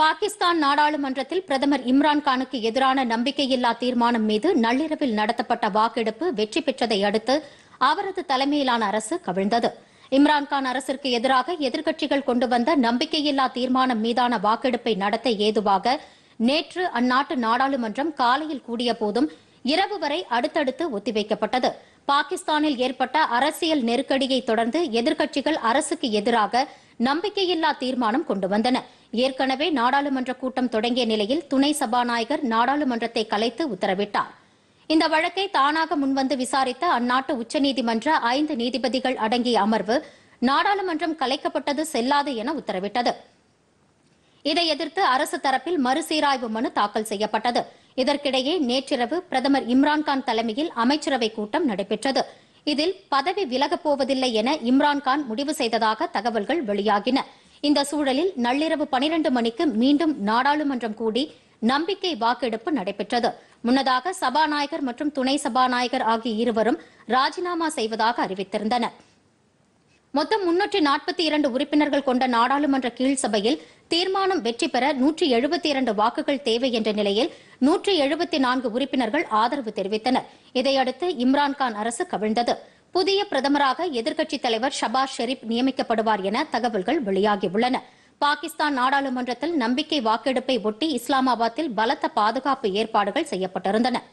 பாகிஸ்தான் நாடாளுமன்றத்தில் பிரதமர் இம்ரான்கானுக்கு எதிரான நம்பிக்கையில்லா தீர்மானம் மீது நள்ளிரவில் நடத்தப்பட்ட வாக்கெடுப்பு வெற்றி பெற்றதை அடுத்து அவரது தலைமையிலான அரசு கவிழ்ந்தது இம்ரான்கான் அரசிற்கு எதிராக எதிர்க்கட்சிகள் கொண்டு வந்த நம்பிக்கையில்லா தீர்மானம் மீதான வாக்கெடுப்பை நடத்த ஏதுவாக நேற்று அந்நாட்டு நாடாளுமன்றம் காலையில் கூடிய போதும் இரவு வரை அடுத்தடுத்து ஒத்திவைக்கப்பட்டது பாகிஸ்தானில் ஏற்பட்ட அரசியல் நெருக்கடியை தொடர்ந்து எதிர்க்கட்சிகள் அரசுக்கு எதிராக நம்பிக்கையில்லா தீர்மானம் கொண்டு வந்தன ஏற்கனவே நாடாளுமன்ற கூட்டம் தொடங்கிய நிலையில் துணை சபாநாயகர் நாடாளுமன்றத்தை கலைத்து உத்தரவிட்டார் இந்த வழக்கை தானாக முன்வந்து விசாரித்த அந்நாட்டு உச்சநீதிமன்ற ஐந்து நீதிபதிகள் அடங்கிய அமர்வு நாடாளுமன்றம் கலைக்கப்பட்டது செல்லாது என உத்தரவிட்டது இதை எதிர்த்து அரசு தரப்பில் மறுசீராய்வு மனு தாக்கல் செய்யப்பட்டது இதற்கிடையே நேற்றிரவு பிரதமர் இம்ரான்கான் தலைமையில் அமைச்சரவை கூட்டம் நடைபெற்றது இதில் பதவி விலகப் போவதில்லை என இம்ரான்கான் முடிவு செய்ததாக தகவல்கள் வெளியாகின இந்த சூழலில் நள்ளிரவு பனிரண்டு மணிக்கு மீண்டும் நாடாளுமன்றம் கூடி நம்பிக்கை வாக்கெடுப்பு நடைபெற்றது முன்னதாக சபாநாயகர் மற்றும் துணை சபாநாயகர் ஆகிய இருவரும் ராஜினாமா செய்வதாக அறிவித்திருந்தனா் மொத்தம் முன்னூற்றி நாற்பத்தி இரண்டு உறுப்பினர்கள் கொண்ட நாடாளுமன்ற கீழ் சபையில் தீர்மானம் வெற்றி பெற நூற்றி எழுபத்தி இரண்டு வாக்குகள் தேவை என்ற நிலையில் நூற்றி எழுபத்தி நான்கு உறுப்பினர்கள் ஆதரவு தெரிவித்தனர் இதையடுத்து இம்ரான்கான் அரசு கவிழ்ந்தது புதிய பிரதமராக எதிர்க்கட்சித் தலைவர் ஷபாஸ் ஷெரீப் நியமிக்கப்படுவார் என தகவல்கள் வெளியாகியுள்ளன பாகிஸ்தான் நாடாளுமன்றத்தில் நம்பிக்கை வாக்கெடுப்பை ஒட்டி இஸ்லாமாபாத்தில் பலத்த பாதுகாப்பு ஏற்பாடுகள் செய்யப்பட்டிருந்தன